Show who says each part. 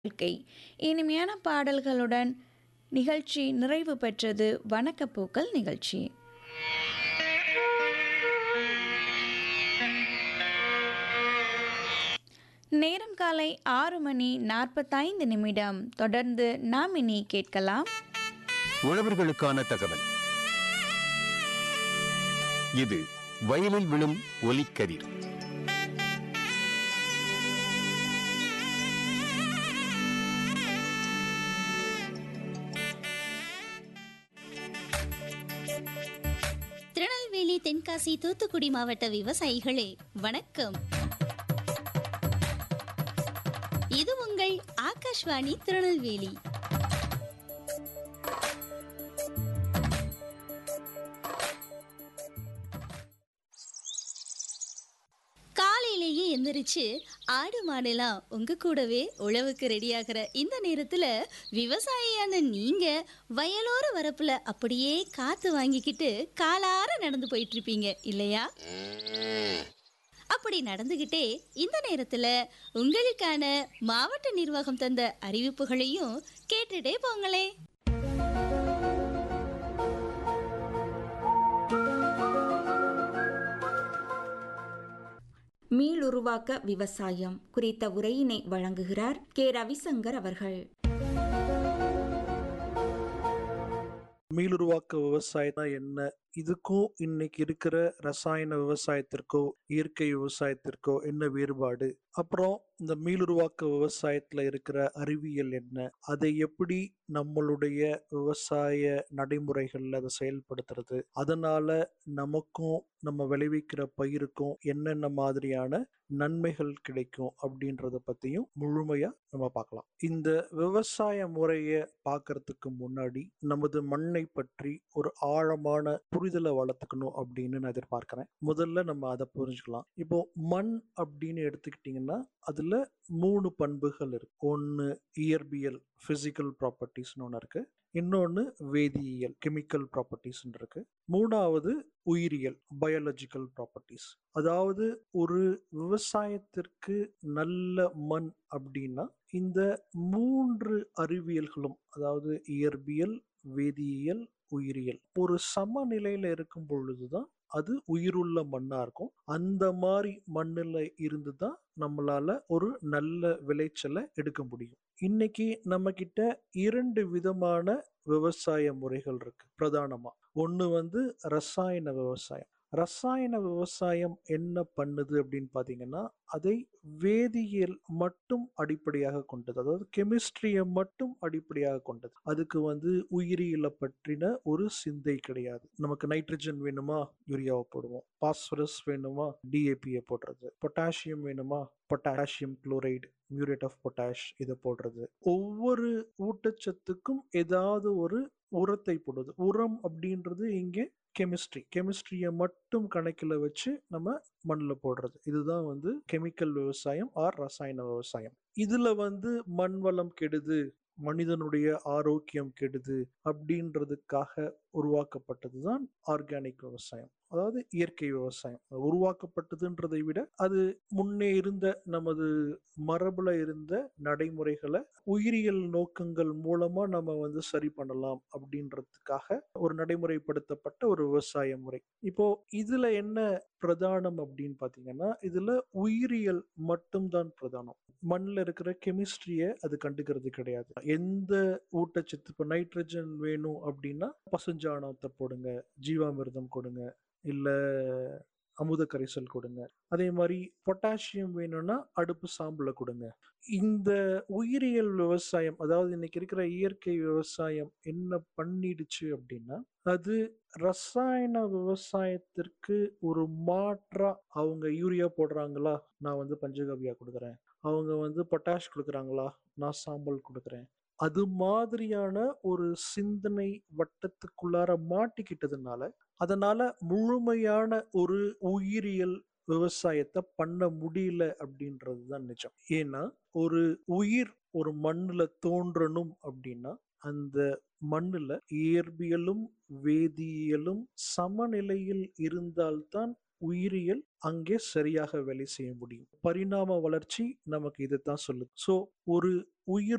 Speaker 1: வாழ்க்கை இனிமையான பாடல்களுடன் நிகழ்ச்சி நிறைவு பெற்றது வணக்கப்பூக்கள் நிகழ்ச்சி நேரம் காலை ஆறு மணி நாற்பத்தைந்து நிமிடம் தொடர்ந்து நாம் இனி கேட்கலாம்
Speaker 2: உழவர்களுக்கான தகவல் இது வயலில் விழும் ஒலிக்கதிர்
Speaker 3: திருநெல்வேலி தென்காசி தூத்துக்குடி மாவட்ட விவசாயிகளே வணக்கம் இது உங்கள் ஆகாஷ்வாணி திருநெல்வேலி காலையிலேயே எந்திரிச்சு ஆடு மாடெல்லாம் உங்க கூடவே உழவுக்கு ரெடியாகிற இந்த நேரத்துல விவசாயியான நீங்க வயலோர வரப்புல அப்படியே காத்து வாங்கிக்கிட்டு காலார நடந்து போயிட்டு இருப்பீங்க இல்லையா அப்படி நடந்துகிட்டே இந்த நேரத்துல உங்களுக்கான மாவட்ட நிர்வாகம் தந்த அறிவிப்புகளையும் கேட்டுட்டே போங்களே
Speaker 4: மீளுருவாக்க விவசாயம் குறித்த உரையினை வழங்குகிறார் கே ரவிசங்கர் அவர்கள்
Speaker 5: மீளுருவாக்க விவசாயம்னா என்ன இதுக்கும் இன்னைக்கு இருக்கிற ரசாயன விவசாயத்திற்கோ இயற்கை விவசாயத்திற்கோ என்ன வேறுபாடு அப்புறம் இந்த மீளுருவாக்க விவசாயத்துல இருக்கிற அறிவியல் என்ன அதை எப்படி நம்மளுடைய விவசாய நடைமுறைகள்ல அதை செயல்படுத்துறது அதனால நமக்கும் நம்ம விளைவிக்கிற பயிருக்கும் என்னென்ன மாதிரியான நன்மைகள் கிடைக்கும் அப்படின்றத பத்தியும் முழுமையா நம்ம பார்க்கலாம் இந்த விவசாய முறையை பார்க்கறதுக்கு முன்னாடி நமது மண்ணை பற்றி ஒரு ஆழமான புரிதலை வளர்த்துக்கணும் அப்படின்னு நான் எதிர்பார்க்கிறேன் முதல்ல நம்ம அதை புரிஞ்சுக்கலாம் இப்போ மண் அப்படின்னு எடுத்துக்கிட்டிங்கன்னா அதுல மூணு பண்புகள் இருக்கு ஒன்று இயற்பியல் பிசிக்கல் ப்ராப்பர்ட்டிஸ்னு ஒன்று இருக்கு இன்னொன்று வேதியியல் கெமிக்கல் ப்ராப்பர்ட்டிஸ்னு இருக்கு மூணாவது உயிரியல் பயாலஜிக்கல் ப்ராப்பர்ட்டிஸ் அதாவது ஒரு விவசாயத்திற்கு நல்ல மண் அப்படின்னா இந்த மூன்று அறிவியல்களும் அதாவது இயற்பியல் வேதியியல் உயிரியல் ஒரு சமநிலையில இருக்கும் பொழுதுதான் அது உயிருள்ள மண்ணா இருக்கும் அந்த மாதிரி மண்ணுல இருந்து தான் நம்மளால ஒரு நல்ல விளைச்சலை எடுக்க முடியும் இன்னைக்கு நம்ம கிட்ட இரண்டு விதமான விவசாய முறைகள் இருக்கு பிரதானமா ஒண்ணு வந்து ரசாயன விவசாயம் ரசாயன விவசாயம் என்ன பண்ணுது அப்படின்னு பாத்தீங்கன்னா அதை வேதியியல் மட்டும் அடிப்படையாக கொண்டது அதாவது கெமிஸ்ட்ரியை மட்டும் அடிப்படையாக கொண்டது அதுக்கு வந்து உயிரியலை பற்றின ஒரு சிந்தை கிடையாது நமக்கு நைட்ரஜன் வேணுமா யூரியாவை போடுவோம் பாஸ்பரஸ் வேணுமா டிஏபியை போடுறது பொட்டாசியம் வேணுமா potassium chloride muriate of potash இதை போடுறது ஒவ்வொரு ஊட்டச்சத்துக்கும் ஏதாவது ஒரு உரத்தை போடுறது உரம் அப்படின்றது இங்கே கெமிஸ்ட்ரி கெமிஸ்ட்ரியை மட்டும் கணக்கில் வச்சு நம்ம மண்ணில் போடுறது இதுதான் வந்து கெமிக்கல் விவசாயம் ஆர் ரசாயன விவசாயம் இதுல வந்து மண் வளம் கெடுது மனிதனுடைய ஆரோக்கியம் கெடுது அப்படின்றதுக்காக உருவாக்கப்பட்டது தான் ஆர்கானிக் விவசாயம் அதாவது இயற்கை விவசாயம் உருவாக்கப்பட்டதுன்றதை விட அது முன்னே இருந்த நமது மரபுல இருந்த நடைமுறைகளை உயிரியல் நோக்கங்கள் மூலமா நம்ம வந்து சரி பண்ணலாம் அப்படின்றதுக்காக ஒரு நடைமுறைப்படுத்தப்பட்ட ஒரு விவசாய முறை இப்போ இதுல என்ன பிரதானம் அப்படின்னு பாத்தீங்கன்னா இதுல உயிரியல் மட்டும்தான் பிரதானம் மண்ணில் இருக்கிற கெமிஸ்ட்ரியை அது கண்டுக்கிறது கிடையாது எந்த ஊட்டச்சத்து இப்போ நைட்ரஜன் வேணும் அப்படின்னா பசுஞ்சாணத்தை போடுங்க ஜீவாமிர்தம் கொடுங்க இல்ல அமுத கரைசல் கொடுங்க அதே மாதிரி பொட்டாசியம் வேணும்னா அடுப்பு சாம்பலை கொடுங்க இந்த உயிரியல் விவசாயம் அதாவது இன்னைக்கு இருக்கிற இயற்கை விவசாயம் என்ன பண்ணிடுச்சு அப்படின்னா அது ரசாயன விவசாயத்திற்கு ஒரு மாற்றா அவங்க யூரியா போடுறாங்களா நான் வந்து பஞ்சகவியா கொடுக்குறேன் அவங்க வந்து பொட்டாஷ் கொடுக்குறாங்களா நான் சாம்பல் கொடுக்குறேன் அது மாதிரியான ஒரு சிந்தனை வட்டத்துக்குள்ளார மாட்டிக்கிட்டதுனால அதனால முழுமையான ஒரு உயிரியல் விவசாயத்தை பண்ண முடியல அப்படின்றது தான் நிஜம் ஏன்னா ஒரு உயிர் ஒரு மண்ணுல தோன்றணும் அப்படின்னா அந்த மண்ணுல இயற்பியலும் வேதியியலும் சமநிலையில் இருந்தால்தான் உயிரியல் அங்கே சரியாக வேலை செய்ய முடியும் பரிணாம வளர்ச்சி நமக்கு இதைத்தான் சொல்லுது சோ ஒரு உயிர்